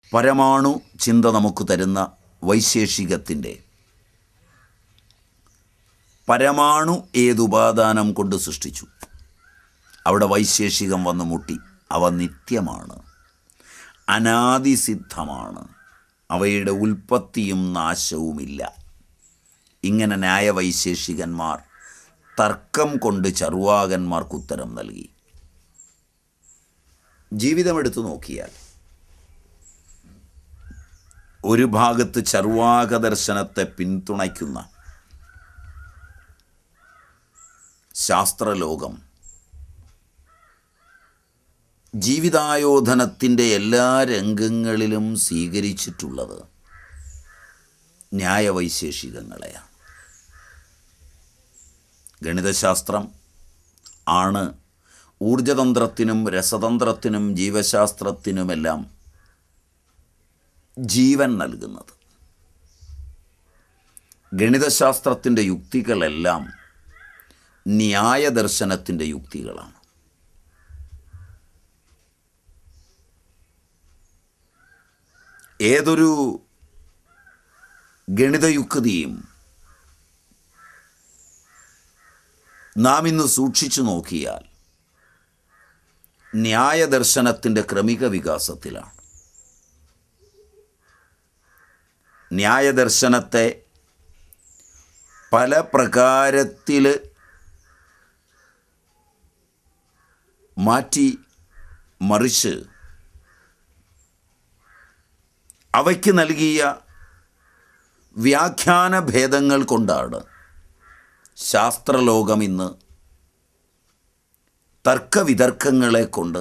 പരമാണു ചിന്ത നമുക്ക് തരുന്ന വൈശേഷികത്തിൻ്റെ പരമാണു ഏതുപാദാനം കൊണ്ട് സൃഷ്ടിച്ചു അവിടെ വൈശേഷികം വന്ന് മുട്ടി അവ നിത്യമാണ് അനാദിസിദ്ധമാണ് അവയുടെ ഉൽപ്പത്തിയും നാശവുമില്ല ഇങ്ങനെ ന്യായവൈശേഷികന്മാർ തർക്കം കൊണ്ട് ചർവാകന്മാർക്ക് ഉത്തരം നൽകി ജീവിതമെടുത്തു നോക്കിയാൽ ഒരു ഭാഗത്ത് ചർവാക ദർശനത്തെ പിന്തുണയ്ക്കുന്ന ശാസ്ത്രലോകം ജീവിതായോധനത്തിൻ്റെ എല്ലാ രംഗങ്ങളിലും സ്വീകരിച്ചിട്ടുള്ളത് ന്യായവൈശേഷികങ്ങളെയാണ് ഗണിതശാസ്ത്രം ആണ് ഊർജതന്ത്രത്തിനും രസതന്ത്രത്തിനും ജീവശാസ്ത്രത്തിനുമെല്ലാം ജീവൻ നൽകുന്നത് ഗണിതശാസ്ത്രത്തിൻ്റെ യുക്തികളെല്ലാം ന്യായദർശനത്തിൻ്റെ യുക്തികളാണ് ഏതൊരു ഗണിതയുക്തിയും നാം ഇന്ന് സൂക്ഷിച്ചു നോക്കിയാൽ ന്യായദർശനത്തിൻ്റെ ക്രമിക വികാസത്തിലാണ് ന്യായദർശനത്തെ പല പ്രകാരത്തിൽ മാറ്റി മറിച്ച് അവയ്ക്ക് നൽകിയ വ്യാഖ്യാന ഭേദങ്ങൾ കൊണ്ടാണ് ശാസ്ത്രലോകം ഇന്ന് തർക്കവിതർക്കങ്ങളെ കൊണ്ട്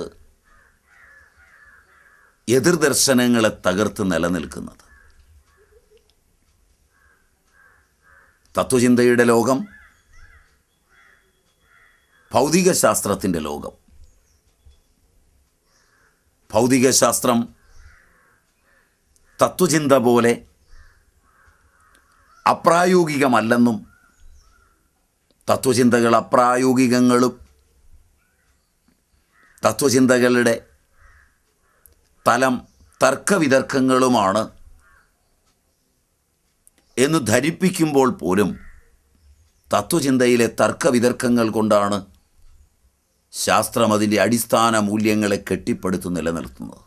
എതിർദർശനങ്ങളെ തകർത്ത് നിലനിൽക്കുന്നത് തത്വചിന്തയുടെ ലോകം ഭൗതികശാസ്ത്രത്തിൻ്റെ ലോകം ഭൗതികശാസ്ത്രം തത്വചിന്ത പോലെ അപ്രായോഗികമല്ലെന്നും തത്വചിന്തകൾ അപ്രായോഗികങ്ങളും തത്വചിന്തകളുടെ തലം തർക്കവിതർക്കങ്ങളുമാണ് എന്ന് ധരിപ്പിക്കുമ്പോൾ പോലും തത്വചിന്തയിലെ തർക്കവിതർക്കങ്ങൾ കൊണ്ടാണ് ശാസ്ത്രം അതിൻ്റെ അടിസ്ഥാന മൂല്യങ്ങളെ കെട്ടിപ്പടുത്തു നിലനിർത്തുന്നത്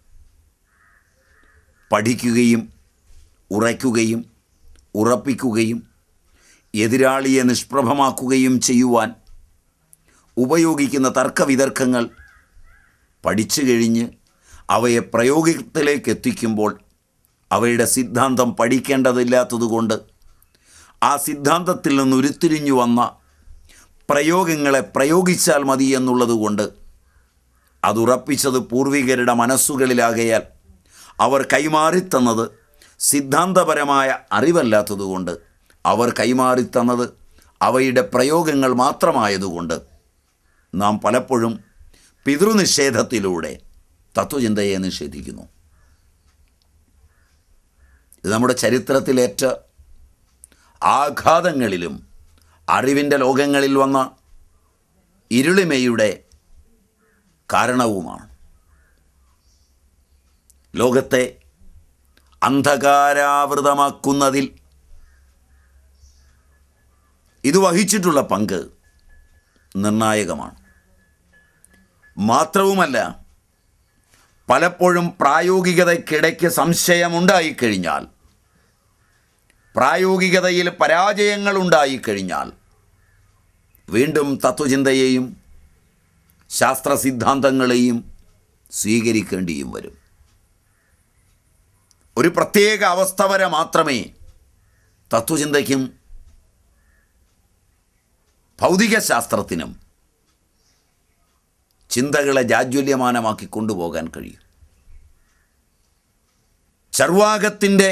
പഠിക്കുകയും ഉറയ്ക്കുകയും ഉറപ്പിക്കുകയും എതിരാളിയെ നിഷ്പ്രഭമാക്കുകയും ചെയ്യുവാൻ ഉപയോഗിക്കുന്ന തർക്കവിതർക്കങ്ങൾ പഠിച്ചു കഴിഞ്ഞ് അവയെ പ്രയോഗത്തിലേക്ക് എത്തിക്കുമ്പോൾ അവയുടെ സിദ്ധാന്തം പഠിക്കേണ്ടതില്ലാത്തതുകൊണ്ട് ആ സിദ്ധാന്തത്തിൽ നിന്ന് ഉരുത്തിരിഞ്ഞു വന്ന പ്രയോഗങ്ങളെ പ്രയോഗിച്ചാൽ മതി എന്നുള്ളതുകൊണ്ട് അതുറപ്പിച്ചത് പൂർവികരുടെ മനസ്സുകളിലാകയാൽ അവർ കൈമാറിത്തന്നത് സിദ്ധാന്തപരമായ അറിവല്ലാത്തതുകൊണ്ട് അവർ കൈമാറിത്തന്നത് അവയുടെ പ്രയോഗങ്ങൾ മാത്രമായതുകൊണ്ട് നാം പലപ്പോഴും പിതൃനിഷേധത്തിലൂടെ തത്വചിന്തയെ നിഷേധിക്കുന്നു ഇത് നമ്മുടെ ചരിത്രത്തിലേറ്റ ആഘാതങ്ങളിലും അറിവിൻ്റെ ലോകങ്ങളിൽ വന്ന ഇരുളിമയുടെ കാരണവുമാണ് ലോകത്തെ അന്ധകാരാവൃതമാക്കുന്നതിൽ ഇത് വഹിച്ചിട്ടുള്ള പങ്ക് നിർണായകമാണ് മാത്രവുമല്ല പലപ്പോഴും പ്രായോഗികതയ്ക്കിടയ്ക്ക് സംശയമുണ്ടായിക്കഴിഞ്ഞാൽ പ്രായോഗികതയിൽ പരാജയങ്ങൾ ഉണ്ടായിക്കഴിഞ്ഞാൽ വീണ്ടും തത്വചിന്തയെയും ശാസ്ത്ര സിദ്ധാന്തങ്ങളെയും സ്വീകരിക്കേണ്ടിയും വരും ഒരു പ്രത്യേക അവസ്ഥ വരെ മാത്രമേ തത്വചിന്തയ്ക്കും ഭൗതികശാസ്ത്രത്തിനും ചിന്തകളെ ജാജ്വല്യമാനമാക്കി കൊണ്ടുപോകാൻ കഴിയും ചർവാകത്തിൻ്റെ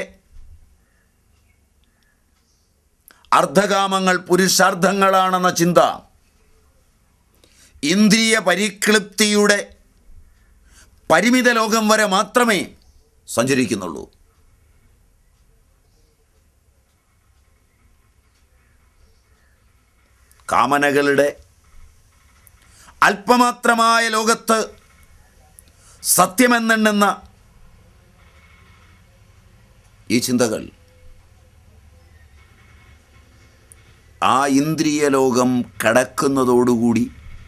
അർദ്ധകാമങ്ങൾ പുരുഷാർത്ഥങ്ങളാണെന്ന ചിന്ത ഇന്ദ്രിയ പരിക്ലിപ്തിയുടെ പരിമിത ലോകം വരെ മാത്രമേ സഞ്ചരിക്കുന്നുള്ളൂ കാമനകളുടെ അല്പമാത്രമായ ലോകത്ത് സത്യമെന്നെണ്ണുന്ന ഈ ചിന്തകൾ ആ ഇന്ദ്രിയ ലോകം കടക്കുന്നതോടുകൂടി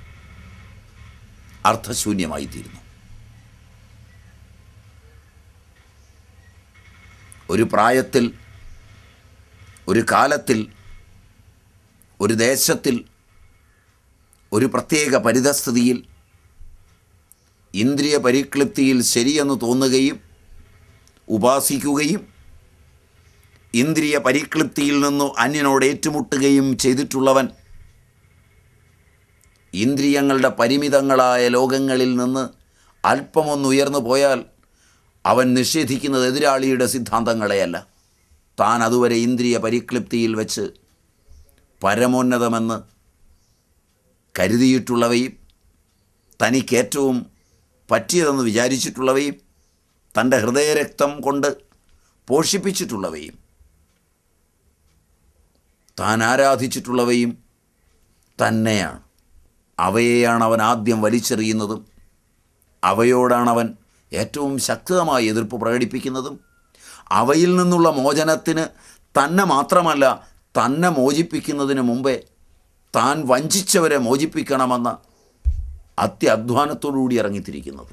അർത്ഥശൂന്യമായിത്തീരുന്നു ഒരു പ്രായത്തിൽ ഒരു കാലത്തിൽ ഒരു ദേശത്തിൽ ഒരു പ്രത്യേക പരിതസ്ഥിതിയിൽ ഇന്ദ്രിയ പരിക്ലിപ്തിയിൽ ശരിയെന്ന് തോന്നുകയും ഉപാസിക്കുകയും ഇന്ദ്രിയ പരിക്ലിപ്തിയിൽ നിന്നു അന്യനോട് ഏറ്റുമുട്ടുകയും ചെയ്തിട്ടുള്ളവൻ ഇന്ദ്രിയങ്ങളുടെ പരിമിതങ്ങളായ ലോകങ്ങളിൽ നിന്ന് അല്പമൊന്നുയർന്നു പോയാൽ അവൻ നിഷേധിക്കുന്നത് എതിരാളിയുടെ സിദ്ധാന്തങ്ങളെയല്ല താൻ അതുവരെ ഇന്ദ്രിയ പരിക്ലിപ്തിയിൽ വെച്ച് പരമോന്നതമെന്ന് കരുതിയിട്ടുള്ളവയും തനിക്കേറ്റവും പറ്റിയതെന്ന് വിചാരിച്ചിട്ടുള്ളവയും തൻ്റെ ഹൃദയരക്തം കൊണ്ട് പോഷിപ്പിച്ചിട്ടുള്ളവയും താൻ ആരാധിച്ചിട്ടുള്ളവയും തന്നെയാണ് അവയെയാണ് അവൻ ആദ്യം വലിച്ചെറിയുന്നതും അവയോടാണ് അവൻ ഏറ്റവും ശക്തമായ എതിർപ്പ് പ്രകടിപ്പിക്കുന്നതും അവയിൽ നിന്നുള്ള മോചനത്തിന് തന്നെ മാത്രമല്ല തന്നെ മോചിപ്പിക്കുന്നതിന് മുമ്പേ താൻ വഞ്ചിച്ചവരെ മോചിപ്പിക്കണമെന്ന അത്യധ്വാനത്തോടുകൂടി ഇറങ്ങിത്തിരിക്കുന്നത്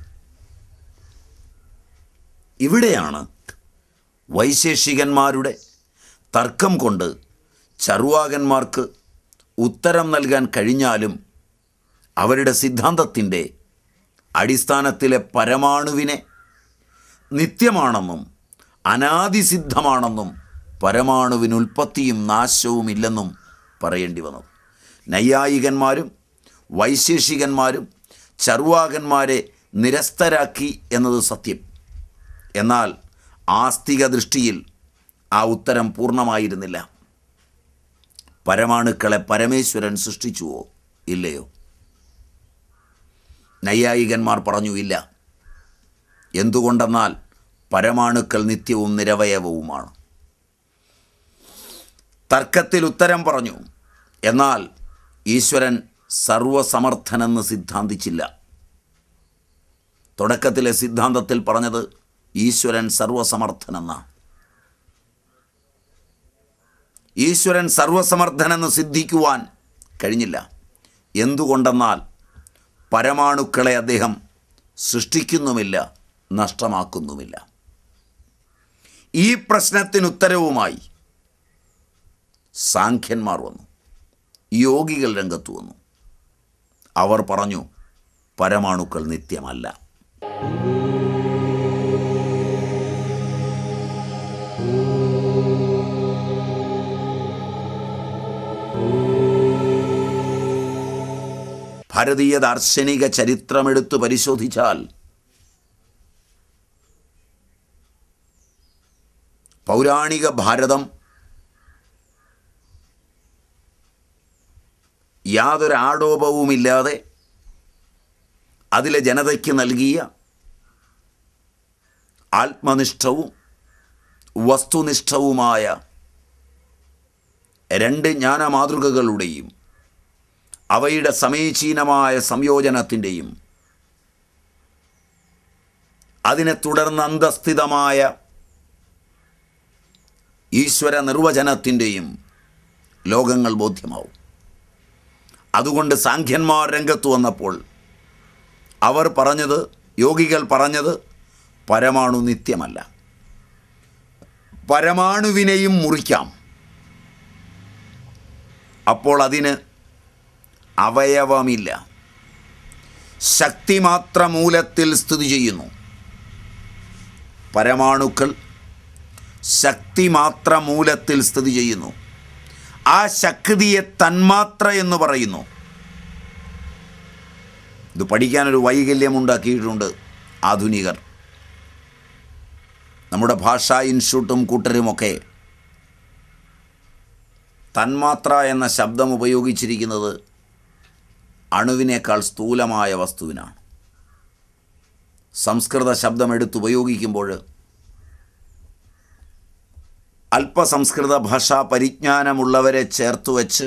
ഇവിടെയാണ് വൈശേഷികന്മാരുടെ തർക്കം കൊണ്ട് ചർവാകന്മാർക്ക് ഉത്തരം നൽകാൻ കഴിഞ്ഞാലും അവരുടെ സിദ്ധാന്തത്തിൻ്റെ അടിസ്ഥാനത്തിലെ പരമാണുവിനെ നിത്യമാണെന്നും അനാദിസിദ്ധമാണെന്നും പരമാണുവിന് ഉൽപ്പത്തിയും നാശവും ഇല്ലെന്നും പറയേണ്ടി വന്നു നൈയായികന്മാരും വൈശേഷികന്മാരും ചർവാകന്മാരെ നിരസ്തരാക്കി എന്നത് സത്യം എന്നാൽ ആസ്തിക ദൃഷ്ടിയിൽ ആ ഉത്തരം പൂർണ്ണമായിരുന്നില്ല പരമാണുക്കളെ പരമേശ്വരൻ സൃഷ്ടിച്ചുവോ ഇല്ലയോ നൈയായികന്മാർ പറഞ്ഞു ഇല്ല എന്തുകൊണ്ടെന്നാൽ പരമാണുക്കൾ നിത്യവും നിരവയവവുമാണ് തർക്കത്തിൽ ഉത്തരം പറഞ്ഞു എന്നാൽ ഈശ്വരൻ സർവസമർത്ഥനെന്ന് സിദ്ധാന്തിച്ചില്ല തുടക്കത്തിലെ സിദ്ധാന്തത്തിൽ പറഞ്ഞത് ഈശ്വരൻ സർവസമർത്ഥനെന്നാണ് ഈശ്വരൻ സർവസമർത്ഥനെന്ന് സിദ്ധിക്കുവാൻ കഴിഞ്ഞില്ല എന്തുകൊണ്ടെന്നാൽ പരമാണുക്കളെ അദ്ദേഹം സൃഷ്ടിക്കുന്നുമില്ല നഷ്ടമാക്കുന്നുമില്ല ഈ പ്രശ്നത്തിന് ഉത്തരവുമായി സാഖ്യന്മാർ വന്നു യോഗികൾ രംഗത്ത് വന്നു അവർ പറഞ്ഞു പരമാണുക്കൾ നിത്യമല്ല ഭാരതീയ ദാർശനിക ചരിത്രമെടുത്ത് പരിശോധിച്ചാൽ പൗരാണിക ഭാരതം യാതൊരു ആടോപവുമില്ലാതെ അതിലെ ജനതയ്ക്ക് നൽകിയ ആത്മനിഷ്ഠവും വസ്തുനിഷ്ഠവുമായ രണ്ട് ജ്ഞാനമാതൃകകളുടെയും അവയുടെ സമീചീനമായ സംയോജനത്തിൻ്റെയും അതിനെ തുടർന്ന് അന്തസ്ഥിതമായ ഈശ്വര നിർവചനത്തിൻ്റെയും ലോകങ്ങൾ ബോധ്യമാവും അതുകൊണ്ട് സാഖ്യന്മാർ രംഗത്ത് വന്നപ്പോൾ അവർ പറഞ്ഞത് യോഗികൾ പറഞ്ഞത് പരമാണു നിത്യമല്ല പരമാണുവിനെയും മുറിക്കാം അപ്പോൾ അതിന് അവയവമില്ല ശക്തി മാത്ര മൂലത്തിൽ സ്ഥിതി ചെയ്യുന്നു പരമാണുക്കൾ ശക്തി മാത്ര മൂലത്തിൽ സ്ഥിതി ചെയ്യുന്നു ആ ശക്തിയെ തന്മാത്ര എന്ന് പറയുന്നു ഇത് പഠിക്കാനൊരു വൈകല്യമുണ്ടാക്കിയിട്ടുണ്ട് ആധുനികർ നമ്മുടെ ഭാഷാ ഇൻസ്റ്റിറ്റ്യൂട്ടും കൂട്ടരുമൊക്കെ തന്മാത്ര എന്ന ശബ്ദം ഉപയോഗിച്ചിരിക്കുന്നത് അണുവിനേക്കാൾ സ്ഥൂലമായ വസ്തുവിനാണ് സംസ്കൃത ശബ്ദം എടുത്തുപയോഗിക്കുമ്പോൾ അല്പസംസ്കൃത ഭാഷാ പരിജ്ഞാനമുള്ളവരെ ചേർത്ത് വച്ച്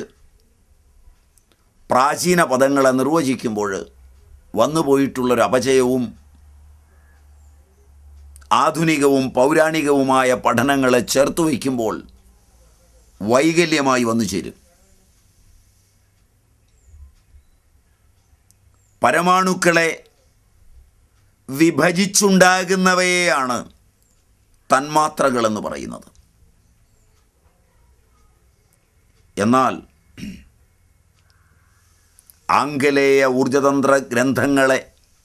പ്രാചീന പദങ്ങളെ നിർവചിക്കുമ്പോൾ വന്നുപോയിട്ടുള്ളൊരു അപചയവും ആധുനികവും പൗരാണികവുമായ പഠനങ്ങളെ ചേർത്ത് വയ്ക്കുമ്പോൾ വൈകല്യമായി വന്നു ചേരും പരമാണുക്കളെ വിഭജിച്ചുണ്ടാകുന്നവയെയാണ് തന്മാത്രകളെന്ന് പറയുന്നത് എന്നാൽ ആംഗലേയ ഊർജതന്ത്ര ഗ്രന്ഥങ്ങളെ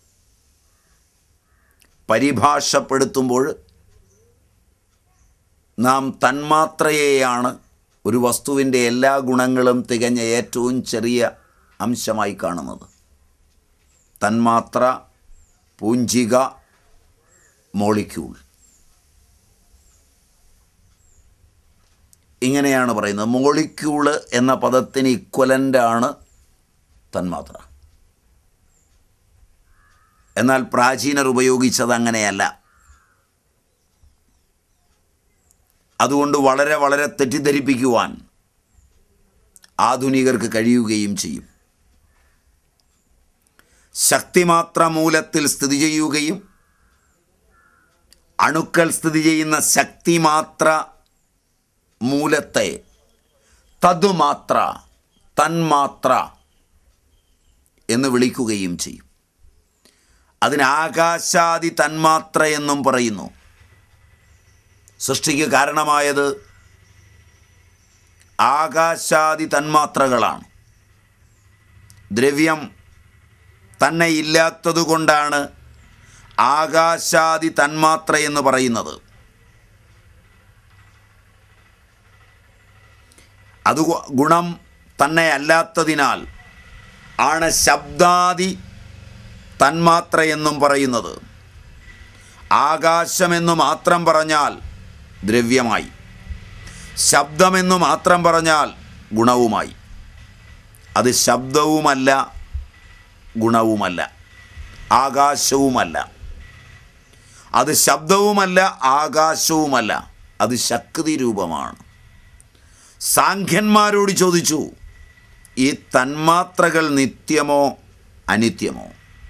പരിഭാഷപ്പെടുത്തുമ്പോൾ നാം തന്മാത്രയെയാണ് ഒരു വസ്തുവിൻ്റെ എല്ലാ ഗുണങ്ങളും തികഞ്ഞ ഏറ്റവും ചെറിയ അംശമായി കാണുന്നത് തന്മാത്ര പൂഞ്ചിക മോളിക്യൂൾ ഇങ്ങനെയാണ് പറയുന്നത് മോളിക്യൂള് എന്ന പദത്തിന് ഇക്വലൻ്റാണ് തന്മാത്ര എന്നാൽ പ്രാചീനർ ഉപയോഗിച്ചത് അങ്ങനെയല്ല അതുകൊണ്ട് വളരെ വളരെ തെറ്റിദ്ധരിപ്പിക്കുവാൻ ആധുനികർക്ക് കഴിയുകയും ചെയ്യും ശക്തിമാത്ര മൂലത്തിൽ സ്ഥിതി ചെയ്യുകയും അണുക്കൾ സ്ഥിതി ചെയ്യുന്ന ശക്തിമാത്ര മൂലത്തെ തതുമാത്ര തന്മാത്ര എന്ന് വിളിക്കുകയും ചെയ്യും അതിന് ആകാശാദി തന്മാത്ര എന്നും പറയുന്നു സൃഷ്ടിക്ക് കാരണമായത് ആകാശാദി തന്മാത്രകളാണ് ദ്രവ്യം തന്നെ ഇല്ലാത്തതുകൊണ്ടാണ് ആകാശാദി തന്മാത്ര എന്ന് പറയുന്നത് അത് ഗുണം തന്നെ അല്ലാത്തതിനാൽ ആണ് ശബ്ദാദി തന്മാത്ര എന്നും പറയുന്നത് ആകാശമെന്നു മാത്രം പറഞ്ഞാൽ ദ്രവ്യമായി ശബ്ദമെന്നു മാത്രം പറഞ്ഞാൽ ഗുണവുമായി അത് ശബ്ദവുമല്ല ഗുണവുമല്ല ആകാശവുമല്ല അത് ശബ്ദവുമല്ല ആകാശവുമല്ല അത് ശക്തി രൂപമാണ് സാഖ്യന്മാരോട് ചോദിച്ചു ഈ തന്മാത്രകൾ നിത്യമോ അനിത്യമോ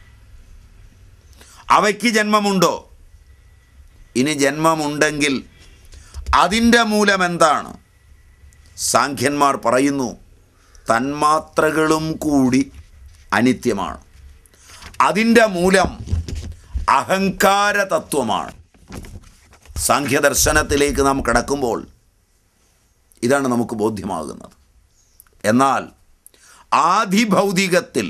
അവയ്ക്ക് ജന്മമുണ്ടോ ഇനി ജന്മമുണ്ടെങ്കിൽ അതിൻ്റെ മൂലം എന്താണ് സാഖ്യന്മാർ പറയുന്നു തന്മാത്രകളും കൂടി അനിത്യമാണ് അതിൻ്റെ മൂലം അഹങ്കാര തത്വമാണ് സാഖ്യദർശനത്തിലേക്ക് നാം കിടക്കുമ്പോൾ ഇതാണ് നമുക്ക് ബോധ്യമാകുന്നത് എന്നാൽ ആദിഭൗതികത്തിൽ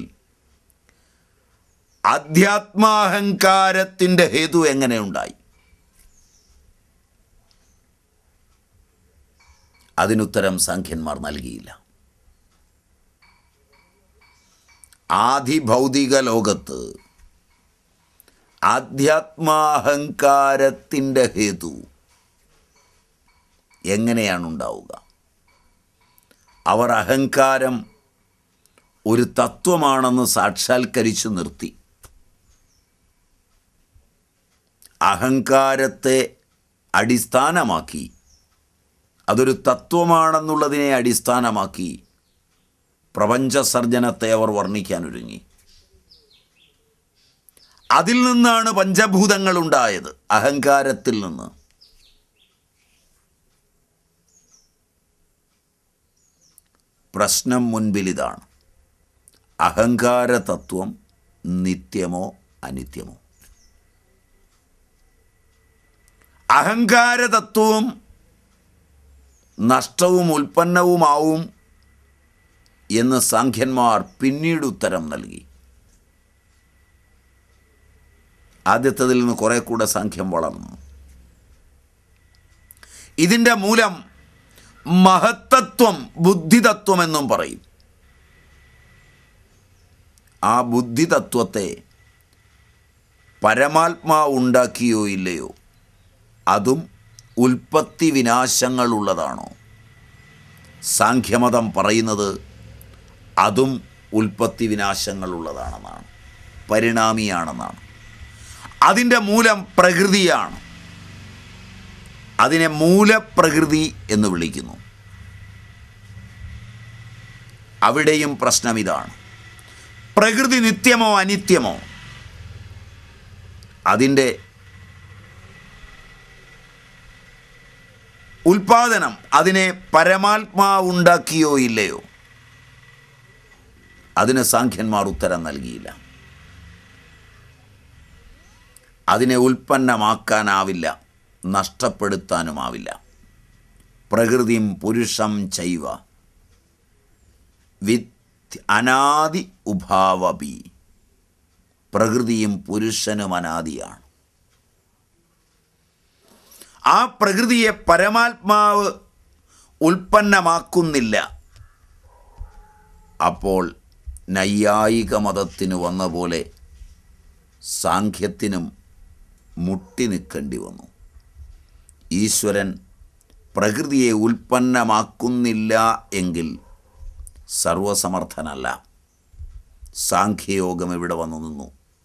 അധ്യാത്മാഹങ്കാരത്തിൻ്റെ ഹേതു എങ്ങനെ ഉണ്ടായി അതിനുത്തരം സംഖ്യന്മാർ നൽകിയില്ല ആദിഭൗതിക ലോകത്ത് ആധ്യാത്മാഹങ്കാരത്തിൻ്റെ ഹേതു എങ്ങനെയാണ് ഉണ്ടാവുക അവർ അഹങ്കാരം ഒരു തത്വമാണെന്ന് സാക്ഷാത്കരിച്ചു നിർത്തി അഹങ്കാരത്തെ അടിസ്ഥാനമാക്കി അതൊരു തത്വമാണെന്നുള്ളതിനെ അടിസ്ഥാനമാക്കി പ്രപഞ്ചസർജനത്തെ അവർ വർണ്ണിക്കാനൊരുങ്ങി അതിൽ നിന്നാണ് പഞ്ചഭൂതങ്ങൾ ഉണ്ടായത് അഹങ്കാരത്തിൽ നിന്ന് പ്രശ്നം മുൻപിൽ ഇതാണ് അഹങ്കാര തത്വം നിത്യമോ അനിത്യമോ അഹങ്കാര തത്വവും നഷ്ടവും ഉൽപ്പന്നവുമാവും എന്ന് സാഖ്യന്മാർ പിന്നീട് ഉത്തരം നൽകി ആദ്യത്തതിൽ നിന്ന് കുറെ കൂടെ സാഖ്യം വളർന്നു ഇതിൻ്റെ മൂലം മഹത്തത്വം ബുദ്ധിതത്വം എന്നും പറയും ആ ബുദ്ധിതത്വത്തെ പരമാത്മാവ് ഉണ്ടാക്കിയോ ഇല്ലയോ അതും ഉൽപ്പത്തി വിനാശങ്ങളുള്ളതാണോ സാഖ്യമതം പറയുന്നത് അതും ഉൽപ്പത്തി വിനാശങ്ങളുള്ളതാണെന്നാണ് പരിണാമിയാണെന്നാണ് അതിൻ്റെ മൂലം പ്രകൃതിയാണ് അതിനെ മൂലപ്രകൃതി എന്ന് വിളിക്കുന്നു അവിടെയും പ്രശ്നം ഇതാണ് പ്രകൃതി നിത്യമോ അനിത്യമോ അതിൻ്റെ ഉൽപാദനം അതിനെ പരമാത്മാവ് ഉണ്ടാക്കിയോ ഇല്ലയോ അതിന് സാഖ്യന്മാർ ഉത്തരം നൽകിയില്ല അതിനെ ഉൽപ്പന്നമാക്കാനാവില്ല നഷ്ടപ്പെടുത്താനുമാവില്ല പ്രകൃതിയും പുരുഷം ചൈവ വിത്ത് അനാദി ഉഭാവപി പ്രകൃതിയും പുരുഷനും അനാദിയാണ് ആ പ്രകൃതിയെ പരമാത്മാവ് ഉൽപ്പന്നമാക്കുന്നില്ല അപ്പോൾ നൈയായിക മതത്തിന് വന്ന പോലെ സാഖ്യത്തിനും മുട്ടി നിൽക്കേണ്ടി വന്നു ഈശ്വരൻ പ്രകൃതിയെ ഉൽപ്പന്നമാക്കുന്നില്ല എങ്കിൽ സർവസമർത്ഥനല്ല സാഖ്യയോഗം ഇവിടെ വന്നു നിന്നു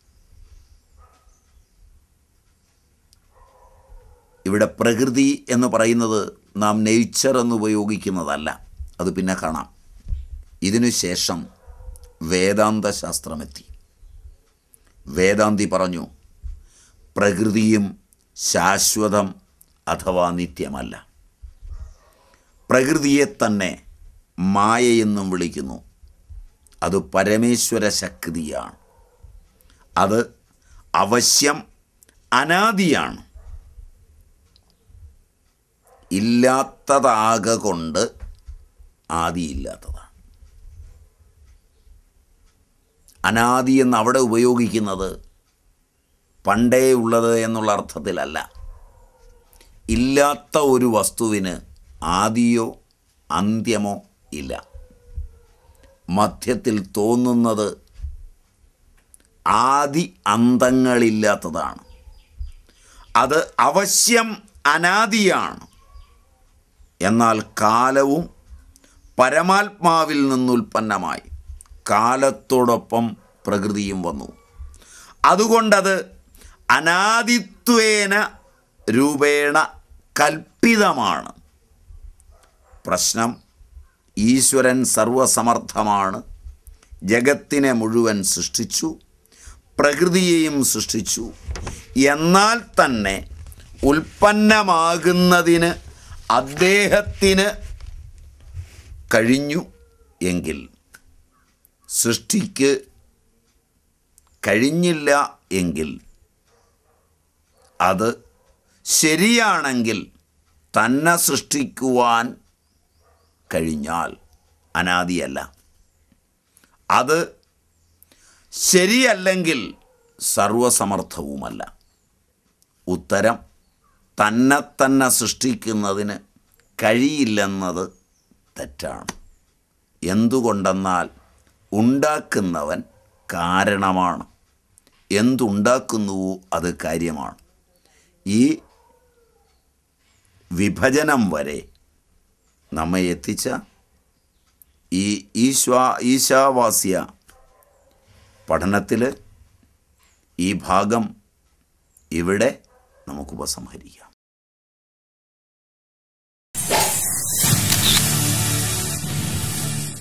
ഇവിടെ പ്രകൃതി എന്ന് പറയുന്നത് നാം നേച്ചർ എന്ന് ഉപയോഗിക്കുന്നതല്ല അത് പിന്നെ കാണാം ഇതിനു ശേഷം വേദാന്ത ശാസ്ത്രമെത്തി വേദാന്തി പറഞ്ഞു പ്രകൃതിയും ശാശ്വതം അഥവാ നിത്യമല്ല പ്രകൃതിയെ തന്നെ മായയെന്നും വിളിക്കുന്നു അത് പരമേശ്വര ശക്തിയാണ് അത് അവശ്യം അനാദിയാണ് ഇല്ലാത്തതാക കൊണ്ട് ആദിയില്ലാത്തതാണ് അനാദി എന്ന് അവിടെ ഉപയോഗിക്കുന്നത് പണ്ടേ ഉള്ളത് എന്നുള്ള അർത്ഥത്തിലല്ല ഇല്ലാത്ത ഒരു വസ്തുവിന് ആദിയോ അന്ത്യമോ ഇല്ല മധ്യത്തിൽ തോന്നുന്നത് ആദി അന്തങ്ങളില്ലാത്തതാണ് അത് അവശ്യം അനാദിയാണ് എന്നാൽ കാലവും പരമാത്മാവിൽ നിന്നുൽപ്പന്നമായി കാലത്തോടൊപ്പം പ്രകൃതിയും വന്നു അതുകൊണ്ടത് അനാദിത്വേന രൂപേണ കൽപ്പിതമാണ് പ്രശ്നം ഈശ്വരൻ സർവസമർത്ഥമാണ് ജഗത്തിനെ മുഴുവൻ സൃഷ്ടിച്ചു പ്രകൃതിയെയും സൃഷ്ടിച്ചു എന്നാൽ തന്നെ ഉൽപ്പന്നമാകുന്നതിന് അദ്ദേഹത്തിന് കഴിഞ്ഞു എങ്കിൽ സൃഷ്ടിക്ക് കഴിഞ്ഞില്ല എങ്കിൽ അത് ശരിയാണെങ്കിൽ തന്നെ സൃഷ്ടിക്കുവാൻ കഴിഞ്ഞാൽ അനാദിയല്ല അത് ശരിയല്ലെങ്കിൽ സർവസമർത്ഥവുമല്ല ഉത്തരം തന്നെ തന്നെ സൃഷ്ടിക്കുന്നതിന് കഴിയില്ലെന്നത് തെറ്റാണ് എന്തുകൊണ്ടെന്നാൽ ഉണ്ടാക്കുന്നവൻ കാരണമാണ് എന്തുണ്ടാക്കുന്നുവോ അത് കാര്യമാണ് ഈ വിഭജനം വരെ നമ്മെ എത്തിച്ച ഈ ഈശ്വാ ഈശാവാസ്യ പഠനത്തിൽ ഈ ഭാഗം ഇവിടെ നമുക്ക് ഉപസംഹരിക്കാം